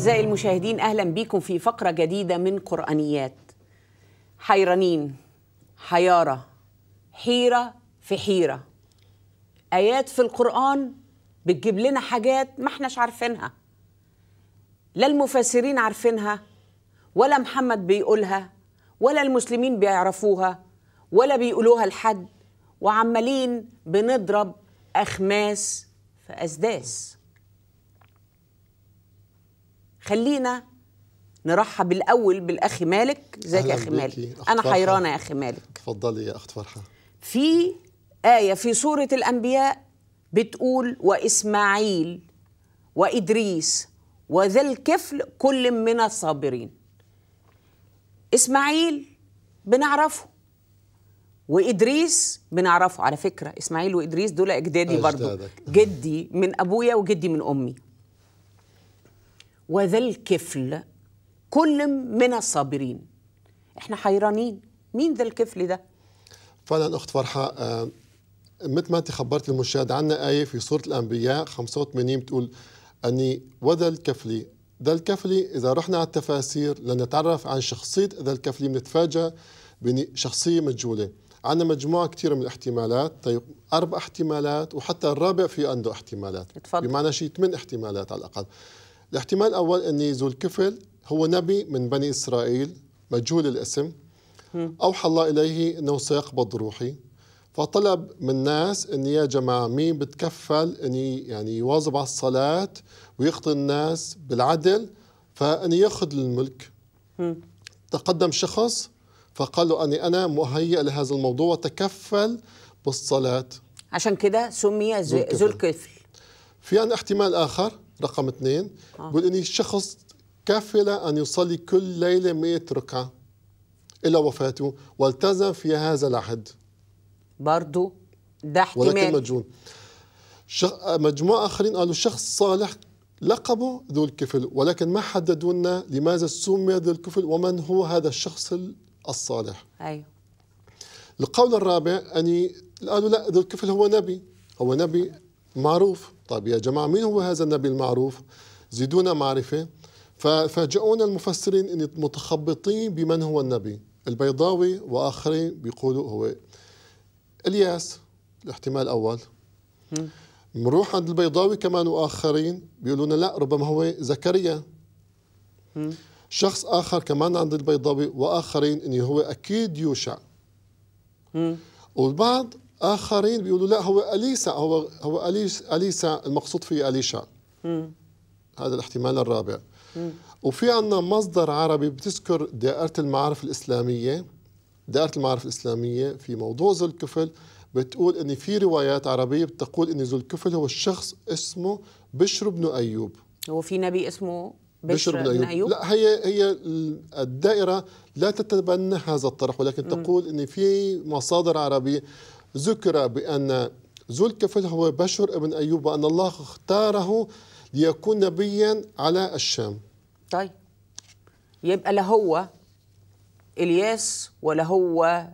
أعزائي المشاهدين أهلا بكم في فقرة جديدة من قرآنيات حيرانين حيارة حيرة في حيرة آيات في القرآن بتجيب لنا حاجات ما احناش عارفينها لا المفسرين عارفينها ولا محمد بيقولها ولا المسلمين بيعرفوها ولا بيقولوها لحد وعمالين بنضرب أخماس في أسداس خلينا نرحب الأول بالأخ مالك ازيك يا أهلاً أخي بيكي، مالك أخت أنا فرحة. حيرانة يا أخي مالك تفضلي يا اخت فرحه في آية في سورة الأنبياء بتقول وإسماعيل وإدريس وذا الكفل كل من الصابرين إسماعيل بنعرفه وإدريس بنعرفه على فكرة إسماعيل وإدريس دول أجدادي برضو أجدادك. جدي من أبويا وجدي من أمي وذا الكفل كل من الصابرين احنا حيرانين مين ذا الكفل ده فعلا اخت فرحه آه، مثل ما انت خبرت المشاهد عنا ايه في سوره الانبياء 85 بتقول اني وذا الكفلي ذا الكفلي اذا رحنا على التفاسير لنتعرف عن شخصيه ذا الكفلي بنتفاجأ بني شخصيه مجهوله عندنا مجموعه كثيره من الاحتمالات طيب اربع احتمالات وحتى الرابع في عنده احتمالات اتفضل. بمعنى شيء ثمان احتمالات على الاقل الاحتمال الاول اني ذو الكفل هو نبي من بني اسرائيل مجهول الاسم أوحى الله إليه أنه سيقبض روحي فطلب من الناس أن يا جماعة مين بتكفل أن يعني يواظب على الصلاة ويقضي الناس بالعدل فأن يأخذ الملك تقدم شخص فقال له أني أنا مهيئ لهذا الموضوع وتكفل بالصلاة عشان كده سمي ذو ذو الكفل. ذو الكفل في عندنا احتمال آخر رقم اثنين بيقول أني شخص كفل أن يصلي كل ليلة 100 ركعة إلى وفاته والتزم في هذا العهد برضو ده ولكن احتمال مجهول شخ... مجموعة آخرين قالوا شخص صالح لقبه ذو الكفل ولكن ما حددوا لنا لماذا سمي ذو الكفل ومن هو هذا الشخص ال- الصالح ايوه القول الرابع أني قالوا لا ذو الكفل هو نبي هو نبي معروف طيب يا جماعة مين هو هذا النبي المعروف زيدونا معرفة ففاجئونا المفسرين أن متخبطين بمن هو النبي البيضاوي وآخرين بيقولوا هو الياس الاحتمال الأول بنروح عند البيضاوي كمان واخرين بيقولوا لنا لا ربما هو زكريا شخص اخر كمان عند البيضاوي واخرين انه هو اكيد يوشع والبعض اخرين بيقولوا لا هو اليسا هو هو أليس اليسا المقصود فيه اليشع هذا الاحتمال الرابع وفي عندنا مصدر عربي بتذكر دائرة المعارف الإسلامية دائرة المعارف الإسلامية في موضوع ذو الكفل بتقول ان في روايات عربية بتقول ان ذو الكفل هو الشخص اسمه بشر بن أيوب هو في نبي اسمه بشر, بن بن ايوب لا هي هي الدائرة لا تتبنى هذا الطرح ولكن تقول ان في مصادر عربية ذكر بأن ذو الكفل هو بشر بن أيوب وأن الله اختاره ليكون نبيا على الشام طيب يبقى لا هو الياس ولا هو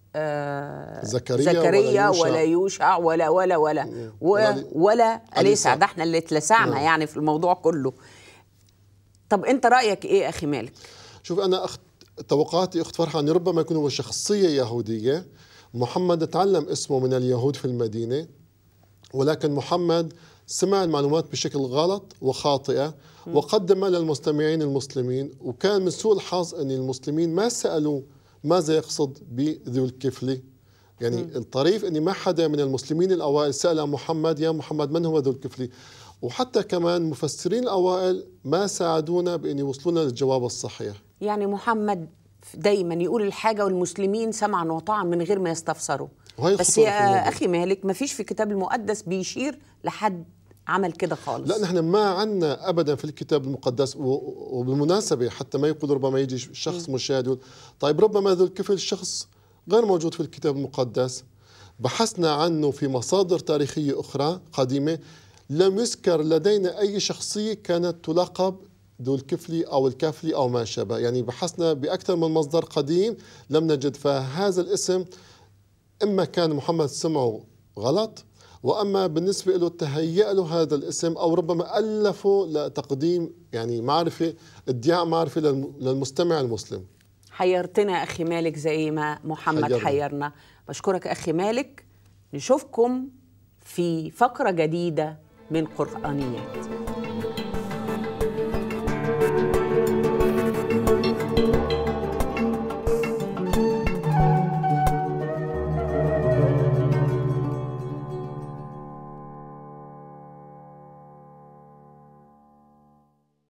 آه زكريا ولا زكريا يوشع. ولا يوشع ولا ولا ولا و- ولا- ولا اليسع أليسع. ده احنا اللي اتلسعنا نعم. يعني في الموضوع كله طب انت رايك ايه اخي مالك شوف أنا أخت... توقعاتي أخت فرحة أن ربما يكون هو شخصية يهودية محمد تعلم اسمه من اليهود في المدينة ولكن محمد سمع المعلومات بشكل غلط وخاطئة وقدمها للمستمعين المسلمين وكان من سوء الحظ أن المسلمين ما سألوا ماذا يقصد بذو الكفل يعني الطريف أن ما حدا من المسلمين الأوائل سأل محمد يا محمد من هو ذو الكفل وحتى كمان مفسرين الأوائل ما ساعدونا بأن يوصلونا للجواب الصحيح يعني محمد دايما يقول الحاجه والمسلمين سمعا وطاعا من غير ما يستفسروا وهي بس خطورة في يا الموضوع. اخي مالك ما فيش في الكتاب المقدس بيشير لحد عمل كده خالص لا نحن ما عندنا ابدا في الكتاب المقدس و- وبالمناسبه حتى ما يقول ربما يجي شخص مشاهد يقول طيب ربما ذو الكفل شخص غير موجود في الكتاب المقدس بحثنا عنه في مصادر تاريخيه اخرى قديمه لم يذكر لدينا اي شخصيه كانت تلقب ذو الكفلي او الكفلي او ما شابه يعني بحثنا باكثر من مصدر قديم لم نجد فهذا الاسم اما كان محمد سمعه غلط واما بالنسبه له تهيأ له هذا الاسم او ربما الفه لتقديم يعني معرفه ادعاء معرفه للم- للمستمع المسلم حيرتنا يا أخي مالك زي ما محمد حيرنا. حيرنا بشكرك أخي مالك نشوفكم في فقرة جديدة من قرآنيات